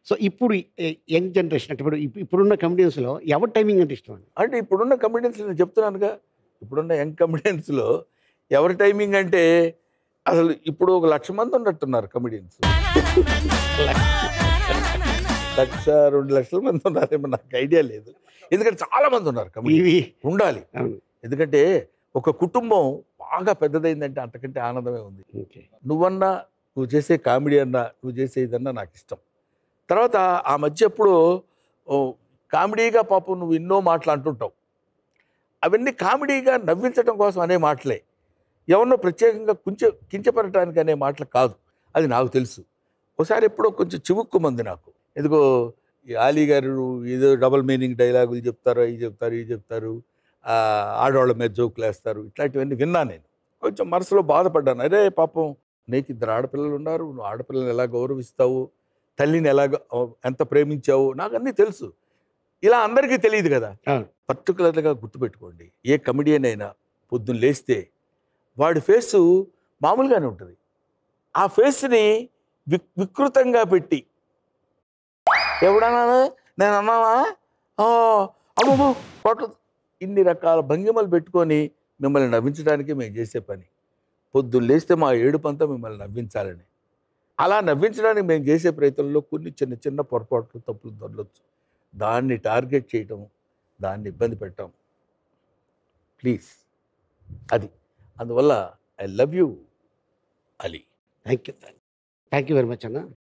So ఇప్పుడు young generation అంటే ఇప్పుడు ఇప్పు- ఇప్పుడున్న కమెడియన్స్లో ఎవరి టైమింగ్ అంటే ఇష్టం అండి అంటే ఇప్పుడున్న కమిడియన్స్ నేను చెప్తున్నానుగా ఇప్పుడున్న యంగ్ కమిడియన్స్లో ఎవరి టైమింగ్ అంటే అసలు ఇప్పుడు ఒక లక్ష మంది ఉన్నట్టున్నారు కమిడియన్స్ లక్ష రెండు లక్షల మంది ఉన్నారేమో నాకు ఐడియా లేదు ఎందుకంటే చాలా మంది ఉన్నారు కమిడియన్స్ ఇవి ఉండాలి అవును ఎందుకంటే ఒక కుటుంబం బాగా పెద్దదైందంటే అంతకంటే ఆనందమే ఉంది ఓకే నువ్వన్నా నువ్వు చేసే కామెడీ అన్నా నువ్వు చేసే ఇదన్నా నాకు ఇష్టం తర్వాత ఆ మధ్య ఎప్పుడు ఓ, కామెడీగా పాపం నువ్వు ఎన్నో మాటలు అంటుంటావు అవన్నీ కామెడీగా నవ్వించడం కోసం అనే మాటలే ఎవరినో ప్రత్యేకంగా కుంచె కించపడటానికి అనే మాటలు కాదు అది నాకు తెలుసు ఒకసారి ఎప్పుడో కొంచెం చివుక్కుమంది నాకు ఎందుకో ఈ ఆలీ గారు ఏదో డబల్ మీనింగ్ డైలాగులు చెప్తారు అవి చెప్తారు ఇవి చెప్తారు ఆ, ఆడవాళ్ళ మీద జోకులు వేస్తారు ఇట్లాంటివన్నీ విన్నా నేను కొంచెం మనసులో బాధపడ్డాను అరే పాపం నీకు ఇద్దరు ఆడపిల్లలు ఉన్నారు నువ్వు ఆడపిల్లల్ని ఎలా గౌరవిస్తావు తల్లిని ఎలా గ- ఎంత ప్రేమించావు నాకు అన్నీ తెలుసు ఇలా అందరికీ తెలియదు కదా అవును. పర్టికులర్గా గుర్తుపెట్టుకోండి ఏ కమెడియన్ అయినా పొద్దున్న లేస్తే వాడి ఫేసు మామూలుగానే ఉంటుంది ఆ ఫేస్ని విక్ వికృతంగా పెట్టి ఎవడన్నా నేను అన్నావా ఆ, అమ్మమ్మో పొట్ల ఇన్ని రకాల భంగిమలు పెట్టుకొని మిమ్మల్ని నవ్వించడానికి మేము చేసే పని పొద్దున్న లేస్తే మా ఏడుపంతా మిమ్మల్ని నవ్వించాలని అలా నవ్వించడానికి మేము చేసే ప్రయత్నంలో కొన్ని చిన్న చిన్న పొరపాట్లు తప్పులు దొరలొచ్చు దాన్ని టార్గెట్ చేయటం దాన్ని ఇబ్బంది పెట్టడం ప్లీజ్ అది అందువల్ల I love you Ali thank you thank you very much అన్న